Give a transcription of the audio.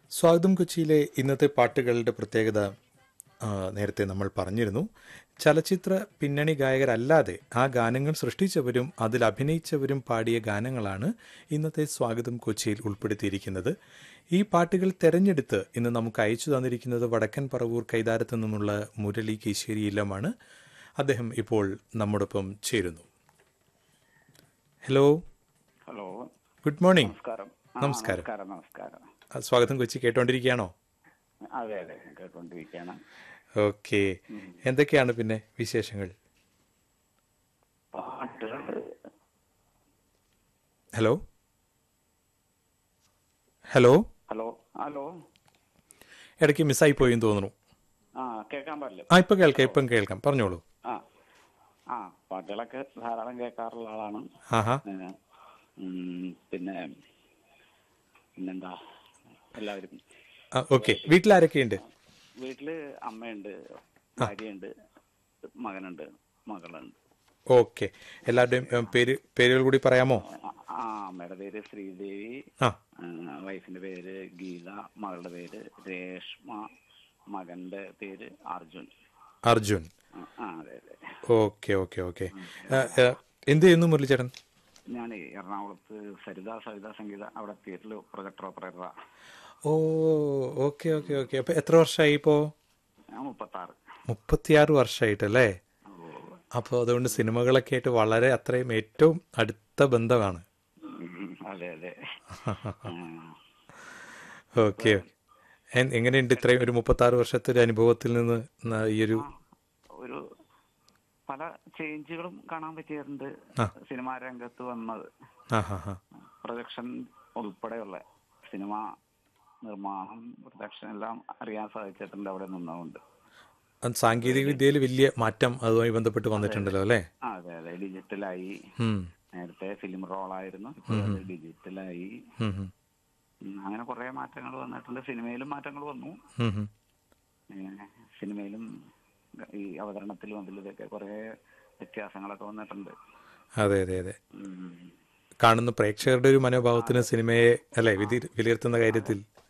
സ്വാഗതം കൊച്ചിയിലെ ഇന്നത്തെ പാട്ടുകളുടെ പ്രത്യേകത ആ, നേരത്തെ നമ്മൾ പറഞ്ഞിരുന്നു ചലച്ചിത്ര പിന്നണി ഗായകരല്ലാതെ ആ ഗാനങ്ങൾ സൃഷ്ടിച്ചവരും അതിൽ അഭിനയിച്ചവരും പാടിയ ഗാനങ്ങളാണ് ഇന്നത്തെ സ്വാഗതം കൊച്ചിയിൽ ഉൾപ്പെടുത്തിയിരിക്കുന്നത് ഈ പാട്ടുകൾ തെരഞ്ഞെടുത്ത് ഇന്ന് നമുക്ക് അയച്ചു തന്നിരിക്കുന്നത് വടക്കൻ പറവൂർ കൈതാരത്തു നിന്നുള്ള മുരളി കീശേരി ഇല്ലമാണ് അദ്ദേഹം ഇപ്പോൾ നമ്മോടൊപ്പം ചേരുന്നു ഹലോ ഹലോ ഗുഡ് മോർണിംഗ് നമസ്കാരം ആ, നമസ്കാരം. നമസ്കാരം നമസ്കാരം ആ, സ്വാഗതം കൊച്ചി കേട്ടോണ്ടിരിക്കുകയാണോ അതെ അതെ കേട്ടോണ്ടിരിക്കുകയാണ് ഓക്കെ എന്തൊക്കെയാണ് പിന്നെ വിശേഷങ്ങൾ പാട്ടുകൾ ഹലോ ഹലോ ഹലോ ഹലോ ഇടയ്ക്ക് മിസ്സായി പോയി എന്ന് തോന്നുന്നു ആ കേൾക്കാൻ പാടില്ല ആ ഇപ്പം കേൾക്കാം ഇപ്പം കേൾക്കാം പറഞ്ഞോളൂ ആ ആ പാട്ടുകളൊക്കെ ധാരാളം കേൾക്കാറുള്ള ആളാണ് ആഹാ ഏ, ഉം, പിന്നെ പിന്നെന്താ എല്ലാവരും ആ ഓക്കെ വീട്ടിലാരൊക്കെയുണ്ട് വീട്ടില് അമ്മയുണ്ട് ഭാര്യയുണ്ട് മകനുണ്ട് മകളുണ്ട് ഓക്കെ എല്ലാവരുടെയും ഏ, പേര് പേരുകൾ കൂടി പറയാമോ ആ, ആ അമ്മയുടെ പേര് ശ്രീദേവി ആ ആ, വൈഫിന്റെ പേര് ഗീത മകളുടെ പേര് രേഷ്മ മകന്റെ പേര് അർജുൻ അർജുൻ ആ, ആ അതെ അതെ ഓക്കെ ഓക്കെ ഓക്കെ ഏ, ഏ, എന്ത് ചെയ്യുന്നു മുരളിച്ചേട്ടൻ ഞാൻ എറണാകുളത്ത് സരിത സവിത സംഗീത അവിടെ തിയേറ്ററിൽ പ്രൊജക്ടർ ഓപ്പറേറ്ററാ ഓ ഓക്കെ ഓക്കെ ഓക്കെ അപ്പൊ എത്ര വർഷമായി ഇപ്പോ ഞാൻ മുപ്പത്തി ആറ് മുപ്പത്തിയാറ് വർഷമായിട്ടല്ലേ അപ്പോൾ അതുകൊണ്ട് സിനിമകളൊക്കെ ആയിട്ട് വളരെ അത്രയും ഏറ്റവും അടുത്ത ബന്ധമാണ് അതെ അതെ ഓക്കെ എങ്ങനെയുണ്ട് ഇത്രയും ഒരു മുപ്പത്താറ് വർഷത്തെ ഒരു അനുഭവത്തിൽ നിന്ന് ന- ഈ ഒരു ഒരു പല ചേഞ്ചുകളും കാണാൻ പറ്റിയിട്ടുണ്ട് ആ. സിനിമാ രംഗത്ത് വന്നത് ആ ഹാ ഹാ പ്രൊജക്ഷൻ ഉൾപ്പെടെയുള്ള സിനിമ നിർമ്മാണം പ്രൊജക്ഷൻ എല്ലാം അറിയാൻ സാധിച്ചിട്ടുണ്ട് അവിടെ നിന്നുകൊണ്ട് അത് സാങ്കേതിക വിദ്യയിൽ വലിയ മാറ്റം അതുമായി ബന്ധപ്പെട്ട് വന്നിട്ടുണ്ടല്ലോ അല്ലേ ആ, അതെ അതെ ഡിജിറ്റലായി ഉം, നേരത്തെ ഫിലിം റോളായിരുന്നു ഇപ്പോൾ അത് ഡിജിറ്റലായി ഉം, ഉം, ഉം, അങ്ങനെ കുറെ മാറ്റങ്ങൾ വന്നിട്ടുണ്ട് സിനിമയിലും മാറ്റങ്ങൾ വന്നു ഉം, ഉം. ഏ, സിനിമയിലും ഈ അവതരണത്തിലും അതിലും ഇതൊക്കെ കുറെ വ്യത്യാസങ്ങളൊക്കെ വന്നിട്ടുണ്ട് അതെ അതെ അതെ ഉം. കാണുന്ന പ്രേക്ഷകരുടെ ഒരു മനോഭാവത്തിന് സിനിമയെ അല്ലെ വിധി വിലയിരുത്തുന്ന കാര്യത്തിൽ